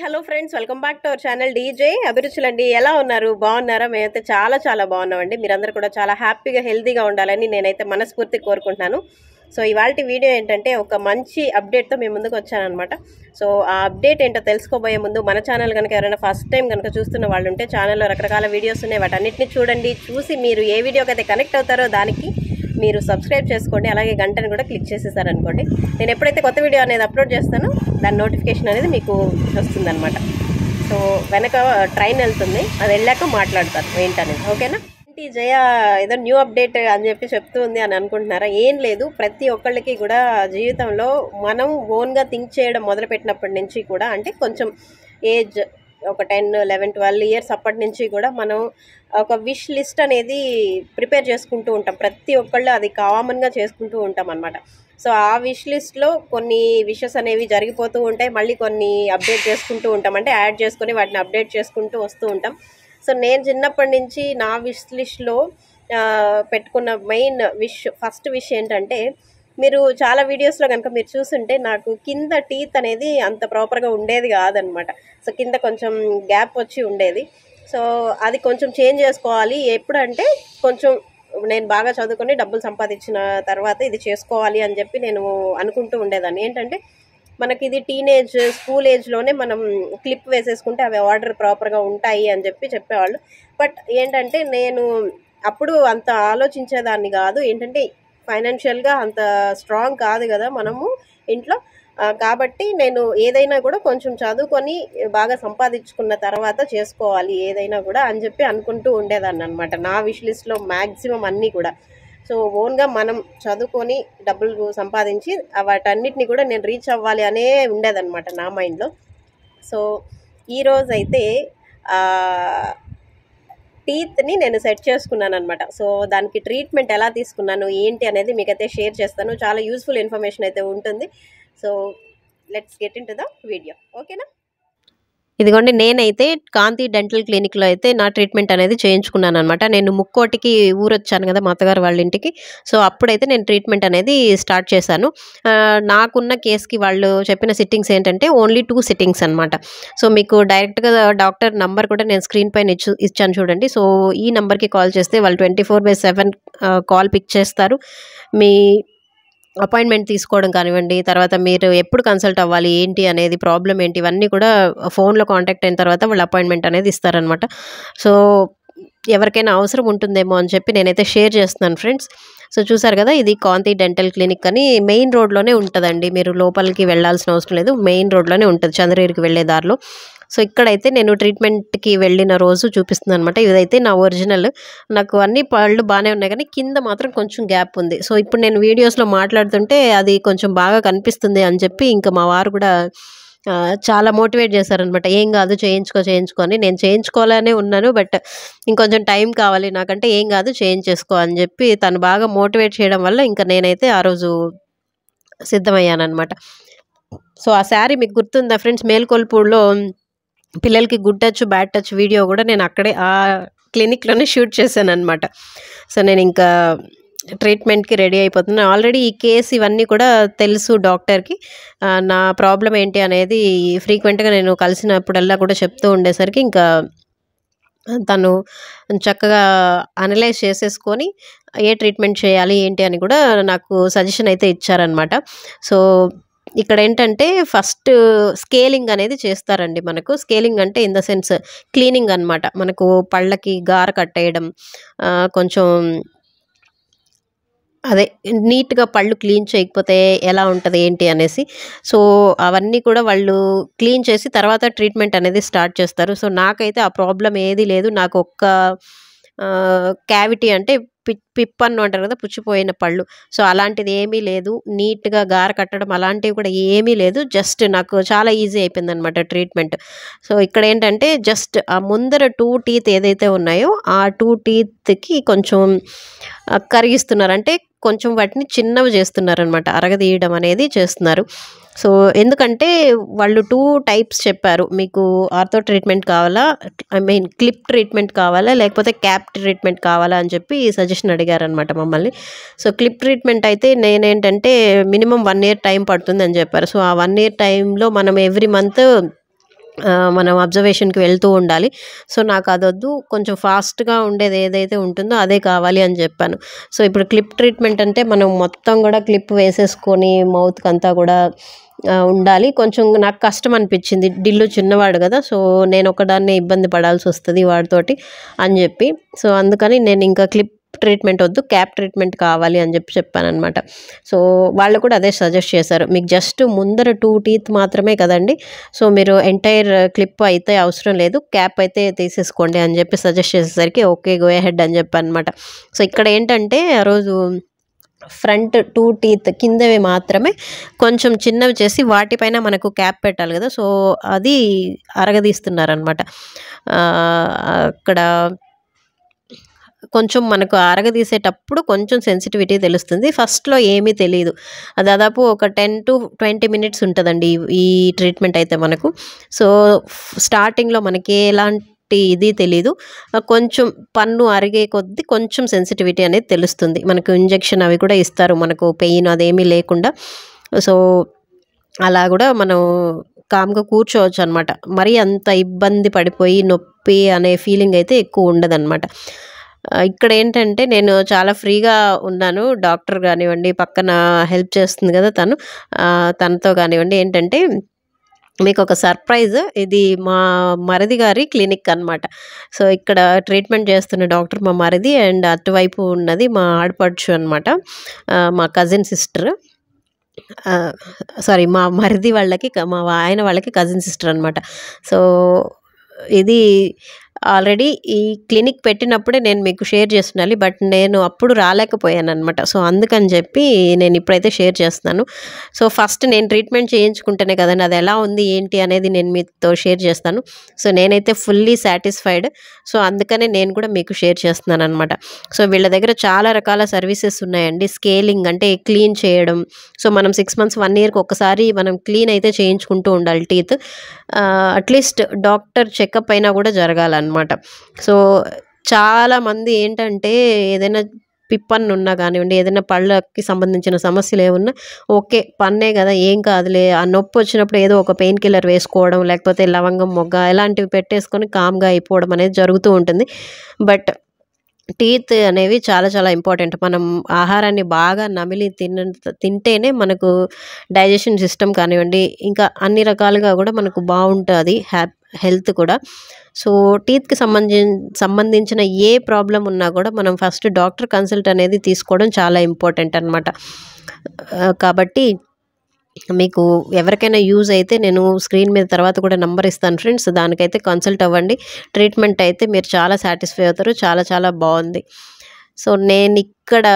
hello friends welcome back to our channel DJ అభిరుచులండి ఎలా ఉన్నారు బాగున్నారా మేమైతే చాలా చాలా బాగున్నామండి మీరందరూ కూడా చాలా హ్యాపీగా హెల్తీగా ఉండాలని నేనైతే మనస్ఫూర్తి కోరుకుంటున్నాను సో ఇవాళ వీడియో ఏంటంటే ఒక మంచి అప్డేట్తో మేము ముందుకు వచ్చానమాట సో ఆ అప్డేట్ ఏంటో తెలుసుకోబోయే ముందు మన ఛానల్ కనుక ఎవరైనా ఫస్ట్ టైం కనుక చూస్తున్న వాళ్ళు ఉంటే ఛానల్లో రకరకాల వీడియోస్ ఉన్నాయి వాటన్నిటిని చూడండి చూసి మీరు ఏ వీడియోకి అయితే కనెక్ట్ అవుతారో దానికి మీరు సబ్స్క్రైబ్ చేసుకోండి అలాగే గంటను కూడా క్లిక్ చేసేసారనుకోండి నేను ఎప్పుడైతే కొత్త వీడియో అనేది అప్లోడ్ చేస్తానో దాని నోటిఫికేషన్ అనేది మీకు వస్తుందన్నమాట సో వెనక ట్రైన్ వెళ్తుంది అది వెళ్ళాక మాట్లాడతాను ఏంటనేది ఓకేనా ఏంటి జయ ఏదో న్యూ అప్డేట్ అని చెప్పి చెప్తూ ఉంది అని అనుకుంటున్నారా ఏం లేదు ప్రతి ఒక్కళ్ళకి కూడా జీవితంలో మనం ఓన్గా థింక్ చేయడం మొదలుపెట్టినప్పటి నుంచి కూడా అంటే కొంచెం ఏజ్ ఒక టెన్ లెవెన్ ట్వెల్వ్ ఇయర్స్ అప్పటి నుంచి కూడా మనం ఒక విష్ లిస్ట్ అనేది ప్రిపేర్ చేసుకుంటూ ఉంటాం ప్రతి ఒక్కళ్ళు అది కామన్గా చేసుకుంటూ ఉంటాం అనమాట సో ఆ విష్ లిస్ట్లో కొన్ని విషెస్ అనేవి జరిగిపోతూ ఉంటాయి మళ్ళీ కొన్ని అప్డేట్ చేసుకుంటూ ఉంటాం అంటే యాడ్ చేసుకొని వాటిని అప్డేట్ చేసుకుంటూ వస్తూ ఉంటాం సో నేను చిన్నప్పటి నుంచి నా విష్ లిస్ట్లో పెట్టుకున్న మెయిన్ విష్ ఫస్ట్ విష్ ఏంటంటే మీరు చాలా వీడియోస్లో కనుక మీరు చూస్తుంటే నాకు కింద టీత్ అనేది అంత ప్రాపర్గా ఉండేది కాదనమాట సో కింద కొంచెం గ్యాప్ వచ్చి ఉండేది సో అది కొంచెం చేంజ్ చేసుకోవాలి ఎప్పుడంటే కొంచెం నేను బాగా చదువుకొని డబ్బులు సంపాదించిన తర్వాత ఇది చేసుకోవాలి అని చెప్పి నేను అనుకుంటూ ఉండేదాన్ని ఏంటంటే మనకి ఇది టీనేజ్ స్కూల్ ఏజ్లోనే మనం క్లిప్ వేసేసుకుంటే అవి ఆర్డర్ ప్రాపర్గా ఉంటాయి అని చెప్పి చెప్పేవాళ్ళు బట్ ఏంటంటే నేను అప్పుడు అంత ఆలోచించేదాన్ని కాదు ఏంటంటే ఫైనాన్షియల్గా అంత స్ట్రాంగ్ కాదు కదా మనము ఇంట్లో కాబట్టి నేను ఏదైనా కూడా కొంచెం చదువుకొని బాగా సంపాదించుకున్న తర్వాత చేసుకోవాలి ఏదైనా కూడా అని చెప్పి అనుకుంటూ ఉండేదాన్ని అనమాట నా విష్ లిస్ట్లో మ్యాక్సిమం అన్నీ కూడా సో ఓన్గా మనం చదువుకొని డబ్బులు సంపాదించి వాటన్నిటిని కూడా నేను రీచ్ అవ్వాలి అనే ఉండేదన్నమాట నా మైండ్లో సో ఈరోజు అయితే టీత్ని నేను సెట్ చేసుకున్నాను అనమాట సో దానికి ట్రీట్మెంట్ ఎలా తీసుకున్నాను ఏంటి అనేది మీకైతే షేర్ చేస్తాను చాలా యూస్ఫుల్ ఇన్ఫర్మేషన్ అయితే ఉంటుంది so let's get into the video ఓకేనా ఇదిగోండి నేనైతే కాంతి డెంటల్ క్లినిక్లో అయితే నా ట్రీట్మెంట్ అనేది చేయించుకున్నాను అనమాట నేను ముక్కోటికి ఊరొచ్చాను కదా మా అత్తగారు వాళ్ళ ఇంటికి సో అప్పుడైతే నేను ట్రీట్మెంట్ అనేది స్టార్ట్ చేశాను నాకున్న కేసుకి వాళ్ళు చెప్పిన సిట్టింగ్స్ ఏంటంటే ఓన్లీ టూ సిట్టింగ్స్ అనమాట సో మీకు డైరెక్ట్గా డాక్టర్ నంబర్ కూడా నేను స్క్రీన్ పైన ఇచ్చు ఇచ్చాను చూడండి సో ఈ నెంబర్కి కాల్ చేస్తే వాళ్ళు twenty four by seven call pick చేస్తారు మీ అపాయింట్మెంట్ తీసుకోవడం కానివ్వండి తర్వాత మీరు ఎప్పుడు కన్సల్ట్ అవ్వాలి ఏంటి అనేది ప్రాబ్లం ఏంటి ఇవన్నీ కూడా ఫోన్లో కాంటాక్ట్ అయిన తర్వాత వాళ్ళు అపాయింట్మెంట్ అనేది ఇస్తారనమాట సో ఎవరికైనా అవసరం ఉంటుందేమో అని చెప్పి నేనైతే షేర్ చేస్తున్నాను ఫ్రెండ్స్ సో చూసారు కదా ఇది కాంతి డెంటల్ క్లినిక్ అని మెయిన్ రోడ్లోనే ఉంటుందండి మీరు లోపలికి వెళ్ళాల్సిన అవసరం లేదు మెయిన్ రోడ్లోనే ఉంటుంది చంద్రగిరికి వెళ్ళే దారిలో సో ఇక్కడైతే నేను ట్రీట్మెంట్కి వెళ్ళిన రోజు చూపిస్తున్నాను అనమాట ఇదైతే నా ఒరిజినల్ నాకు అన్ని పళ్ళు బాగానే ఉన్నాయి కానీ కింద మాత్రం కొంచెం గ్యాప్ ఉంది సో ఇప్పుడు నేను వీడియోస్లో మాట్లాడుతుంటే అది కొంచెం బాగా కనిపిస్తుంది అని చెప్పి ఇంకా మా వారు కూడా చాలా మోటివేట్ చేశారనమాట ఏం కాదు చేయించుకో చేయించుకో అని నేను చేయించుకోవాలనే ఉన్నాను బట్ ఇంకొంచెం టైం కావాలి నాకంటే ఏం కాదు చేయించేసుకో అని చెప్పి తను బాగా మోటివేట్ చేయడం వల్ల ఇంకా నేనైతే ఆ రోజు సిద్ధమయ్యానమాట సో ఆ శారీ మీకు గుర్తుందా ఫ్రెండ్స్ మేల్కొల్పూడిలో పిల్లలకి good touch bad touch video కూడా నేను అక్కడే ఆ క్లినిక్లోనే షూట్ చేశాను అనమాట సో నేను ఇంకా ట్రీట్మెంట్కి రెడీ అయిపోతున్నాను ఆల్రెడీ ఈ కేసు ఇవన్నీ కూడా తెలుసు డాక్టర్కి నా ప్రాబ్లం ఏంటి అనేది ఫ్రీక్వెంట్గా నేను కలిసినప్పుడల్లా కూడా చెప్తూ ఉండేసరికి ఇంకా తను చక్కగా అనలైజ్ చేసేసుకొని ఏ ట్రీట్మెంట్ చేయాలి ఏంటి అని కూడా నాకు సజెషన్ అయితే ఇచ్చారనమాట సో ఇక్కడ ఏంటంటే ఫస్ట్ స్కేలింగ్ అనేది చేస్తారండి మనకు స్కేలింగ్ అంటే ఇన్ ద సెన్స్ క్లీనింగ్ అనమాట మనకు పళ్ళకి గార కట్టేయడం కొంచెం అదే నీట్గా పళ్ళు క్లీన్ చేయకపోతే ఎలా ఉంటుంది ఏంటి అనేసి సో అవన్నీ కూడా వాళ్ళు క్లీన్ చేసి తర్వాత ట్రీట్మెంట్ అనేది స్టార్ట్ చేస్తారు సో నాకైతే ఆ ప్రాబ్లం ఏది లేదు నాకు ఒక్క క్యావిటీ అంటే పిప్ అన్ను అంటారు కదా పుచ్చిపోయిన పళ్ళు సో అలాంటిది ఏమీ లేదు నీట్గా గార కట్టడం అలాంటివి కూడా ఏమీ లేదు జస్ట్ నాకు చాలా ఈజీ అయిపోయింది అనమాట ట్రీట్మెంట్ సో ఇక్కడ ఏంటంటే జస్ట్ ఆ ముందర టూ టీత్ ఏదైతే ఉన్నాయో ఆ టూ టీత్కి కొంచెం కరిగిస్తున్నారు అంటే కొంచెం వాటిని చిన్నవి చేస్తున్నారనమాట అరగదీయడం అనేది చేస్తున్నారు సో ఎందుకంటే వాళ్ళు టూ టైప్స్ చెప్పారు మీకు ఆర్థో ట్రీట్మెంట్ కావాలా ఐ మీన్ క్లిప్ ట్రీట్మెంట్ కావాలా లేకపోతే క్యాప్ ట్రీట్మెంట్ కావాలా అని చెప్పి సజెషన్ అడిగారనమాట మమ్మల్ని సో క్లిప్ ట్రీట్మెంట్ అయితే నేనేంటంటే మినిమం వన్ ఇయర్ టైం పడుతుంది అని చెప్పారు సో ఆ వన్ ఇయర్ టైంలో మనం ఎవ్రీ మంత్ ఆ, మనం అబ్జర్వేషన్కి వెళ్తూ ఉండాలి సో నాకు అదొద్దు కొంచెం ఫాస్ట్గా ఉండేది ఏదైతే ఉంటుందో అదే కావాలి అని చెప్పాను సో ఇప్పుడు క్లిప్ ట్రీట్మెంట్ అంటే మనం మొత్తం కూడా క్లిప్ వేసేసుకొని మౌత్కి అంతా కూడా ఆ, ఉండాలి కొంచెం నాకు కష్టం అనిపించింది డిల్లు చిన్నవాడు కదా సో నేను ఒకదాన్ని ఇబ్బంది పడాల్సి వస్తుంది వాడితోటి అని చెప్పి సో అందుకని నేను ఇంకా క్లిప్ ట్రీట్మెంట్ వద్దు క్యాప్ ట్రీట్మెంట్ కావాలి అని చెప్పి చెప్పాను అనమాట సో వాళ్ళు కూడా అదే సజెస్ట్ చేశారు మీకు జస్ట్ ముందర టూ టీత్ మాత్రమే కదండి సో మీరు ఎంటైర్ క్లిప్ అయితే అవసరం లేదు క్యాప్ అయితే తీసేసుకోండి అని చెప్పి సజెస్ట్ చేసేసరికి ఓకే గో హెడ్ అని చెప్పాను అనమాట సో ఇక్కడ ఏంటంటే ఆ రోజు ఫ్రంట్ టూ టీత్ కిందవి మాత్రమే కొంచెం చిన్నవి చేసి వాటిపైన మనకు క్యాప్ పెట్టాలి కదా సో అది అరగదీస్తున్నారనమాట అక్కడ కొంచెం మనకు అరగదీసేటప్పుడు కొంచెం సెన్సిటివిటీ తెలుస్తుంది ఫస్ట్లో ఏమీ తెలియదు దాదాపు ఒక టెన్ టు ట్వంటీ మినిట్స్ ఉంటుందండి ఈ- ఈ ట్రీట్మెంట్ అయితే మనకు సో స్టార్టింగ్లో మనకి ఎలాంటి ఇది తెలీదు ఆ, కొంచెం పన్ను అరిగే కొద్దీ కొంచెం సెన్సిటివిటీ అనేది తెలుస్తుంది మనకు ఇంజెక్షన్ అవి కూడా ఇస్తారు మనకు పెయిన్ అదేమీ లేకుండా సో అలా కూడా మనం కామ్గా కూర్చోవచ్చు అనమాట మరీ అంత ఇబ్బంది పడిపోయి నొప్పి అనే ఫీలింగ్ అయితే ఎక్కువ ఉండదన్నమాట ఆ, ఇక్కడ ఏంటంటే నేను చాలా ఫ్రీగా ఉన్నాను డాక్టర్ కానివ్వండి పక్కన హెల్ప్ చేస్తుంది కదా తను ఆ, తనతో కానివ్వండి ఏంటంటే మీకు ఒక సర్ప్రైజ్ ఇది మా మరిది గారి క్లినిక్ అన్నమాట సో ఇక్కడ ట్రీట్మెంట్ చేస్తున్న డాక్టర్ మా మరిది అండ్ అటువైపు ఉన్నది మా ఆడపడుచు అనమాట మా కజిన్ సిస్టర్ సారీ మా మరిది వాళ్ళకి క- మా ఆయన వాళ్ళకి కజిన్ సిస్టర్ అనమాట సో ఇది ఆల్రెడీ ఈ క్లినిక్ పెట్టినప్పుడే నేను మీకు షేర్ చేస్తున్నాను బట్ నేను అప్పుడు రాలేకపోయాను అనమాట సో అందుకని చెప్పి నేను ఇప్పుడైతే షేర్ చేస్తున్నాను సో ఫస్ట్ నేను ట్రీట్మెంట్ చేయించుకుంటేనే కదండి అది ఎలా ఉంది ఏంటి అనేది నేను మీతో షేర్ చేస్తాను సో నేనైతే ఫుల్లీ సాటిస్ఫైడ్ సో అందుకనే నేను కూడా మీకు షేర్ చేస్తున్నాను అనమాట సో వీళ్ళ దగ్గర చాలా రకాల సర్వీసెస్ ఉన్నాయండి స్కేలింగ్ అంటే క్లీన్ చేయడం సో మనం సిక్స్ మంత్స్ వన్ ఇయర్కి ఒకసారి మనం క్లీన్ అయితే చేయించుకుంటూ ఉండాలి టీత్ అట్లీస్ట్ డాక్టర్ చెకప్ అయినా కూడా జరగాలన్నమాట సో చాలా మంది ఏంటంటే ఏదైనా పిప్పన్ను ఉన్నా కానివ్వండి ఏదైనా పళ్ళకి సంబంధించిన సమస్యలు ఏమున్నా ఓకే పన్నే కదా ఏం కాదులే ఆ నొప్పి వచ్చినప్పుడు ఏదో ఒక పెయిన్ కిల్లర్ వేసుకోవడం లేకపోతే లవంగం మొగ్గ ఇలాంటివి పెట్టేసుకొని కామ్గా అయిపోవడం అనేది జరుగుతూ ఉంటుంది బట్ టీత్ అనేవి చాలా చాలా ఇంపార్టెంట్ మనం ఆహారాన్ని బాగా నమిలి తిన్న తింటేనే మనకు డైజెషన్ సిస్టమ్ కానివ్వండి ఇంకా అన్ని రకాలుగా కూడా మనకు బాగుంటుంది హ్యాప్ హెల్త్ కూడా సో టీత్కి సంబంధించి సంబంధించిన ఏ ప్రాబ్లం ఉన్నా కూడా మనం ఫస్ట్ డాక్టర్ కన్సల్ట్ అనేది తీసుకోవడం చాలా ఇంపార్టెంట్ అనమాట కాబట్టి మీకు ఎవరికైనా యూజ్ అయితే నేను స్క్రీన్ మీద తర్వాత కూడా నంబర్ ఇస్తాను ఫ్రెండ్స్ దానికైతే కన్సల్ట్ అవ్వండి ట్రీట్మెంట్ అయితే మీరు చాలా సాటిస్ఫై అవుతారు చాలా చాలా బాగుంది సో నేను ఇక్కడ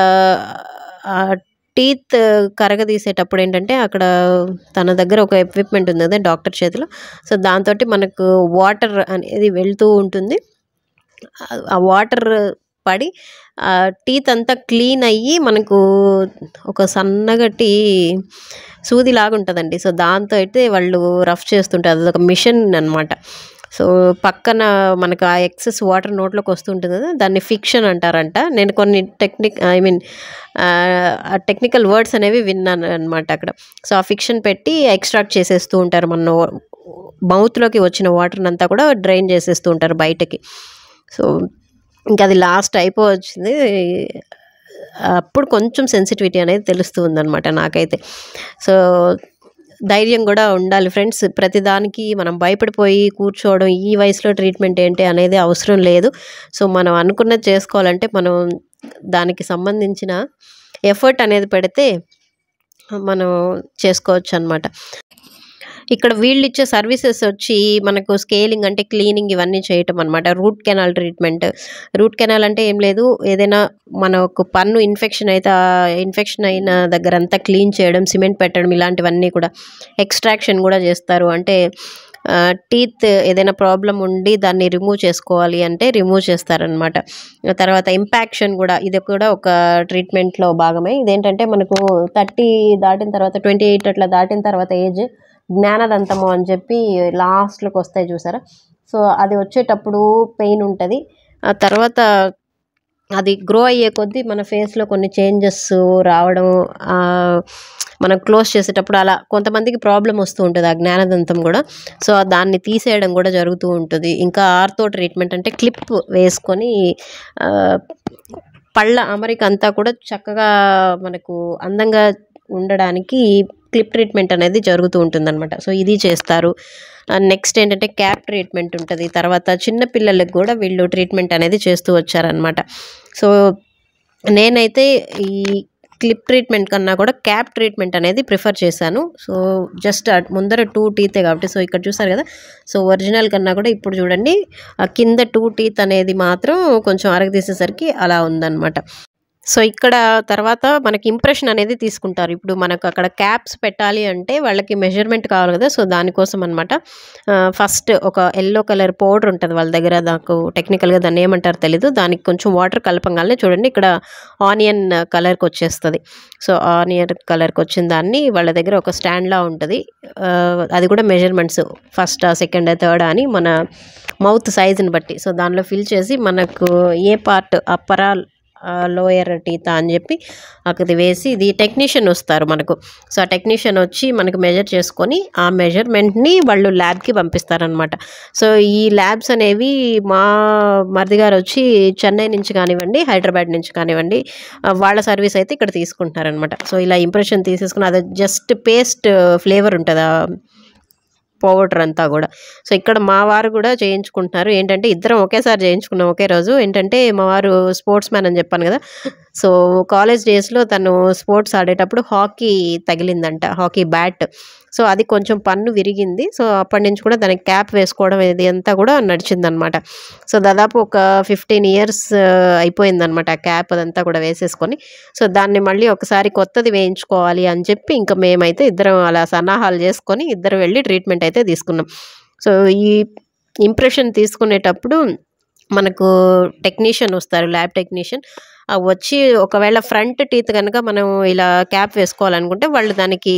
టీత్ కరగదీసేటప్పుడు ఏంటంటే అక్కడ తన దగ్గర ఒక ఎక్విప్మెంట్ ఉంది కదా డాక్టర్ చేతిలో సో దాంతో మనకు వాటర్ అనేది వెళ్తూ ఉంటుంది ఆ వాటర్ పడి ఆ టీత్ అంతా క్లీన్ అయ్యి మనకు ఒక సన్నగటి సూది లాగా ఉంటుందండి సో దాంతో అయితే వాళ్ళు రఫ్ చేస్తుంటారు అదొక మిషన్ అనమాట సో పక్కన మనకు ఆ ఎక్సెస్ వాటర్ నోట్లోకి వస్తుంటుంది కదా దాన్ని ఫిక్షన్ అంటారంట నేను కొన్ని టెక్నిక్ ఐ మీన్ ఆ టెక్నికల్ వర్డ్స్ అనేవి విన్నాను అనమాట అక్కడ సో ఆ ఫిక్షన్ పెట్టి ఎక్స్ట్రాక్ట్ చేసేస్తూ ఉంటారు మన మౌత్లోకి వచ్చిన వాటర్ అంతా కూడా డ్రైన్ చేసేస్తూ ఉంటారు బయటకి సో ఇంకా అది లాస్ట్ అయిపోవచ్చింది అప్పుడు కొంచెం సెన్సిటివిటీ అనేది తెలుస్తూ ఉందన్నమాట నాకైతే సో ధైర్యం కూడా ఉండాలి ఫ్రెండ్స్ ప్రతిదానికి మనం భయపడిపోయి కూర్చోవడం ఈ వయసులో ట్రీట్మెంట్ ఏంటి అనేది అవసరం లేదు సో మనం అనుకున్నది చేసుకోవాలంటే మనం దానికి సంబంధించిన ఎఫర్ట్ అనేది పెడితే మనం చేసుకోవచ్చు అనమాట ఇక్కడ వీళ్ళు ఇచ్చే సర్వీసెస్ వచ్చి మనకు స్కేలింగ్ అంటే క్లీనింగ్ ఇవన్నీ చేయటం అనమాట root canal treatment root canal అంటే ఏం లేదు ఏదైనా మనకు పన్ను ఇన్ఫెక్షన్ అయితే ఇన్ఫెక్షన్ అయిన దగ్గర అంతా క్లీన్ చేయడం సిమెంట్ పెట్టడం ఇలాంటివన్నీ కూడా ఎక్స్ట్రాక్షన్ కూడా చేస్తారు అంటే టీత్ ఏదైనా ప్రాబ్లం ఉండి దాన్ని రిమూవ్ చేసుకోవాలి అంటే రిమూవ్ చేస్తారనమాట తర్వాత ఇంపాక్షన్ కూడా ఇది కూడా ఒక ట్రీట్మెంట్లో భాగమే ఇదేంటంటే మనకు థర్టీ దాటిన తర్వాత ట్వంటీ ఎయిట్ అట్లా దాటిన తర్వాత ఏజ్ జ్ఞానదంతము అని చెప్పి లాస్ట్లోకి వస్తాయి చూసారా సో అది వచ్చేటప్పుడు పెయిన్ ఉంటుంది ఆ తర్వాత అది గ్రో అయ్యే కొద్దీ మన ఫేస్లో కొన్ని చేంజెస్ రావడం మనం క్లోజ్ చేసేటప్పుడు అలా కొంతమందికి ప్రాబ్లం వస్తూ ఉంటుంది ఆ జ్ఞానదంతం కూడా సో దాన్ని తీసేయడం కూడా జరుగుతూ ఉంటుంది ఇంకా ఆర్తో ట్రీట్మెంట్ అంటే క్లిప్ వేసుకొని ఆ, పళ్ళ అమరిక అంతా కూడా చక్కగా మనకు అందంగా ఉండడానికి క్లిప్ ట్రీట్మెంట్ అనేది జరుగుతూ ఉంటుందన్నమాట సో ఇది చేస్తారు నెక్స్ట్ ఏంటంటే క్యాప్ ట్రీట్మెంట్ ఉంటుంది తర్వాత చిన్న పిల్లలకు కూడా వీళ్ళు ట్రీట్మెంట్ అనేది చేస్తూ వచ్చారనమాట సో నేనైతే ఈ క్లిప్ ట్రీట్మెంట్ కన్నా కూడా క్యాప్ ట్రీట్మెంట్ అనేది ప్రిఫర్ చేశాను సో జస్ట్ ముందర టూ టీతే కాబట్టి సో ఇక్కడ చూసారు కదా సో ఒరిజినల్ కన్నా కూడా ఇప్పుడు చూడండి ఆ కింద టూ టీత్ అనేది మాత్రం కొంచెం అరగదీసేసరికి అలా ఉందన్నమాట సో ఇక్కడ తర్వాత మనకి ఇంప్రెషన్ అనేది తీసుకుంటారు ఇప్పుడు మనకు అక్కడ క్యాప్స్ పెట్టాలి అంటే వాళ్ళకి మెజర్మెంట్ కావాలి కదా సో దానికోసం అనమాట ఫస్ట్ ఒక ఎల్లో కలర్ పౌడర్ ఉంటుంది వాళ్ళ దగ్గర నాకు టెక్నికల్గా దాన్ని ఏమంటారో తెలీదు దానికి కొంచెం వాటర్ కలపంగానే చూడండి ఇక్కడ ఆనియన్ కలర్కి వచ్చేస్తుంది సో ఆనియన్ కలర్కి వచ్చిన దాన్ని వాళ్ళ దగ్గర ఒక స్టాండ్లా ఉంటుంది ఆ, అది కూడా మెజర్మెంట్స్ ఫస్ట్ సెకండ్ థర్డ్ అని మన మౌత్ సైజుని బట్టి సో దానిలో ఫిల్ చేసి మనకు ఏ పార్ట్ అప్పరా లోయర్ టీత అని చెప్పి అక్కడి వేసి ఇది టెక్నీషియన్ వస్తారు మనకు సో ఆ టెక్నీషియన్ వచ్చి మనకు మెజర్ చేసుకొని ఆ మెజర్మెంట్ని వాళ్ళు ల్యాబ్కి పంపిస్తారనమాట సో ఈ ల్యాబ్స్ అనేవి మా మరిది గారు వచ్చి చెన్నై నుంచి కానివ్వండి హైదరాబాద్ నుంచి కానివ్వండి ఆ, వాళ్ళ సర్వీస్ అయితే ఇక్కడ తీసుకుంటున్నారనమాట సో ఇలా ఇంప్రెషన్ తీసేసుకుని అది జస్ట్ పేస్ట్ ఫ్లేవర్ ఉంటుంది ఆ పౌడర్ అంతా కూడా సో ఇక్కడ మా వారు కూడా చేయించుకుంటున్నారు ఏంటంటే ఇద్దరం ఒకేసారి చేయించుకున్నాం ఒకే రోజు ఏంటంటే మా వారు స్పోర్ట్స్ మ్యాన్ అని చెప్పాను కదా సో కాలేజ్ డేస్లో తను స్పోర్ట్స్ ఆడేటప్పుడు హాకీ తగిలిందంట హాకీ బ్యాట్ సో అది కొంచెం పన్ను విరిగింది సో అప్పటి నుంచి కూడా దానికి క్యాప్ వేసుకోవడం ఇది అంతా కూడా నడిచిందనమాట సో దాదాపు ఒక ఫిఫ్టీన్ ఇయర్స్ అయిపోయిందనమాట ఆ క్యాప్ అదంతా కూడా వేసేసుకొని సో దాన్ని మళ్ళీ ఒకసారి కొత్తది వేయించుకోవాలి అని చెప్పి ఇంకా మేమైతే ఇద్దరం అలా సన్నాహాలు చేసుకొని ఇద్దరు వెళ్ళి ట్రీట్మెంట్ అయితే తీసుకున్నాం సో ఈ ఇంప్రెషన్ తీసుకునేటప్పుడు మనకు టెక్నీషియన్ వస్తారు ల్యాబ్ టెక్నీషియన్ ఆ వచ్చి ఒకవేళ ఫ్రంట్ టీత్ కనుక మనం ఇలా క్యాప్ వేసుకోవాలనుకుంటే వాళ్ళు దానికి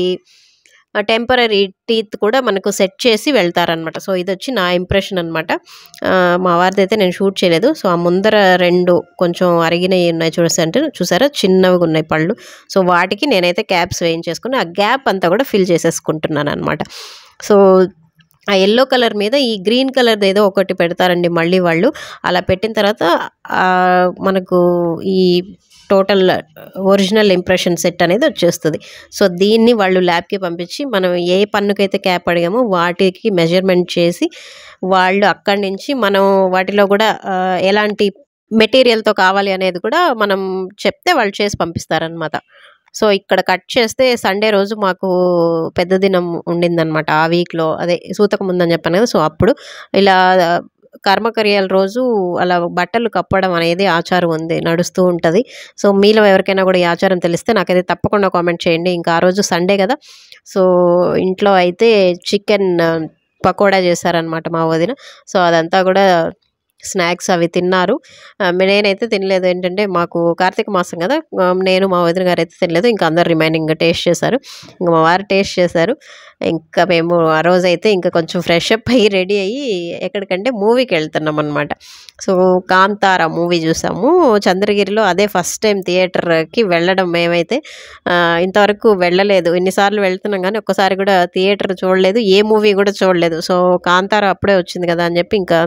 టెంపరీ టీత్ కూడా మనకు సెట్ చేసి వెళ్తారనమాట సో ఇది వచ్చి నా ఇంప్రెషన్ అనమాట మా వారిది అయితే నేను షూట్ చేయలేదు సో ఆ ముందర రెండు కొంచెం అరిగినవి ఉన్నాయి చూసి అంటే చూసారా చిన్నవిగా ఉన్నాయి పళ్ళు సో వాటికి నేనైతే క్యాప్స్ వేయించేసుకుని ఆ గ్యాప్ అంతా కూడా ఫిల్ చేసేసుకుంటున్నాను అనమాట సో ఆ ఎల్లో కలర్ మీద ఈ గ్రీన్ కలర్ ఏదో ఒకటి పెడతారండి మళ్ళీ వాళ్ళు అలా పెట్టిన తర్వాత ఆ, మనకు ఈ టోటల్ ఒరిజినల్ ఇంప్రెషన్ సెట్ అనేది వచ్చేస్తుంది సో దీన్ని వాళ్ళు ల్యాబ్కి పంపించి మనం ఏ పన్నుకైతే క్యాప్ అడిగామో వాటికి మెజర్మెంట్ చేసి వాళ్ళు అక్కడి నుంచి మనం వాటిలో కూడా ఆ, ఎలాంటి మెటీరియల్తో కావాలి అనేది కూడా మనం చెప్తే వాళ్ళు చేసి పంపిస్తారనమాట సో ఇక్కడ కట్ చేస్తే సండే రోజు మాకు పెద్ద దినం ఉండిందనమాట ఆ వీక్లో అదే సూతక ముందని చెప్పాను కదా సో అప్పుడు ఇలా కర్మకర్యాల రోజు అలా బట్టలు కప్పడం అనేది ఆచారం ఉంది నడుస్తూ ఉంటుంది సో మీలో ఎవరికైనా కూడా ఈ ఆచారం తెలిస్తే నాకైతే తప్పకుండా కామెంట్ చేయండి ఇంకా ఆ రోజు సండే కదా సో ఇంట్లో అయితే చికెన్ పకోడా చేశారనమాట మా వదిన సో అదంతా కూడా స్నాక్స్ అవి తిన్నారు ఆ, నేనైతే తినలేదు ఏంటంటే మాకు కార్తీక మాసం కదా ఆ, నేను మా వదిన గారు అయితే తినలేదు ఇంకా అందరు రిమైనింగ్ టేస్ట్ చేశారు ఇంకా మా వారు టేస్ట్ చేశారు ఇంకా మేము ఆ రోజు అయితే ఇంకా కొంచెం ఫ్రెష్ అప్ అయ్యి రెడీ అయ్యి ఎక్కడికంటే మూవీకి వెళ్తున్నాం అనమాట సో కాంతార మూవీ చూసాము చంద్రగిరిలో అదే ఫస్ట్ టైం థియేటర్కి వెళ్ళడం మేమైతే ఆ, ఇంతవరకు వెళ్ళలేదు ఎన్నిసార్లు వెళ్తున్నాం కానీ ఒక్కసారి కూడా థియేటర్ చూడలేదు ఏ మూవీ కూడా చూడలేదు సో కాంతార అప్పుడే వచ్చింది కదా అని చెప్పి ఇంకా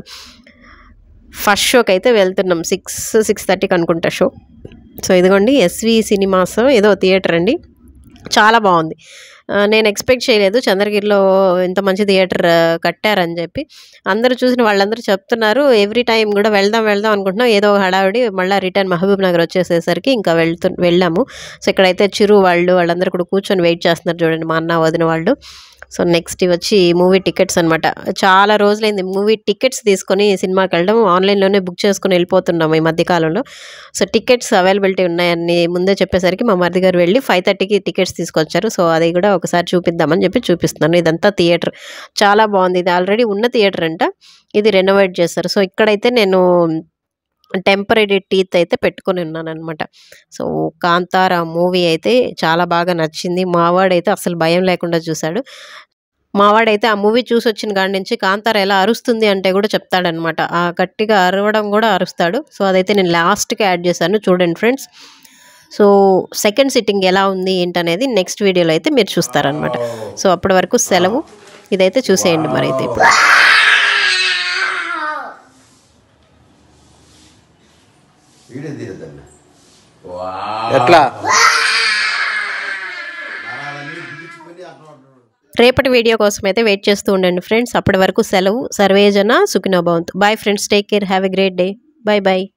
ఫస్ట్ షోకి అయితే వెళ్తున్నాం సిక్స్ సిక్స్ థర్టీకి అనుకుంటా షో సో ఇదిగోండి ఎస్వి సినిమాస్ ఏదో థియేటర్ అండి చాలా బాగుంది ఆ, నేను ఎక్స్పెక్ట్ చేయలేదు చంద్రగిరిలో ఇంత మంచి థియేటర్ ఆ, కట్టారని చెప్పి అందరూ చూసిన వాళ్ళందరూ చెప్తున్నారు ఎవ్రీ టైం కూడా వెళ్దాం వెళ్దాం అనుకుంటున్నాం ఏదో ఒక హడావిడి మళ్ళీ రిటర్న్ మహబూబ్ నగర్ వచ్చేసేసరికి ఇంకా వెళ్తు వెళ్ళాము సో ఇక్కడైతే చిరు వాళ్ళు వాళ్ళందరూ కూడా కూర్చొని వెయిట్ చేస్తున్నారు చూడండి మా అన్న వదిన వాళ్ళు సో నెక్స్ట్ ఇవి వచ్చి మూవీ టికెట్స్ అనమాట చాలా రోజులైంది మూవీ టికెట్స్ తీసుకొని సినిమాకి వెళ్ళడం ఆన్లైన్లోనే బుక్ చేసుకొని వెళ్ళిపోతున్నాం ఈ మధ్యకాలంలో సో టికెట్స్ అవైలబిలిటీ ఉన్నాయని ముందే చెప్పేసరికి మా మరిది గారు వెళ్ళి ఫైవ్ థర్టీకి టికెట్స్ తీసుకొచ్చారు సో అది కూడా ఒకసారి చూపిద్దామని చెప్పి చూపిస్తున్నాను ఇదంతా థియేటర్ చాలా బాగుంది ఇది ఆల్రెడీ ఉన్న థియేటర్ అంట ఇది రెనోవేట్ చేస్తారు సో ఇక్కడైతే నేను టెంపరీ టీత్ అయితే పెట్టుకొని ఉన్నాను అనమాట సో కాంతార మూవీ అయితే చాలా బాగా నచ్చింది మావాడైతే అసలు భయం లేకుండా చూశాడు మావాడైతే ఆ మూవీ చూసి వచ్చిన కాడి నుంచి కాంతార ఎలా అరుస్తుంది అంటే కూడా చెప్తాడనమాట ఆ గట్టిగా అరవడం కూడా అరుస్తాడు సో అదైతే నేను లాస్ట్కి యాడ్ చేశాను చూడండి ఫ్రెండ్స్ సో సెకండ్ సిట్టింగ్ ఎలా ఉంది ఏంటనేది నెక్స్ట్ వీడియోలో అయితే మీరు చూస్తారనమాట సో అప్పటి వరకు సెలవు ఇదైతే చూసేయండి మరి అయితే ఇప్పుడు వీడియో తీరద్దన్న ఎట్లా నరాలన్నీ బిగించుకొని అట్లా రేపటి వీడియో కోసం అయితే వెయిట్ చేస్తూ ఉండండి ఫ్రెండ్స్ అప్పటి వరకు సెలవు సర్వేజన సుఖినోభవంత్ bye friends take care have a great day bye bye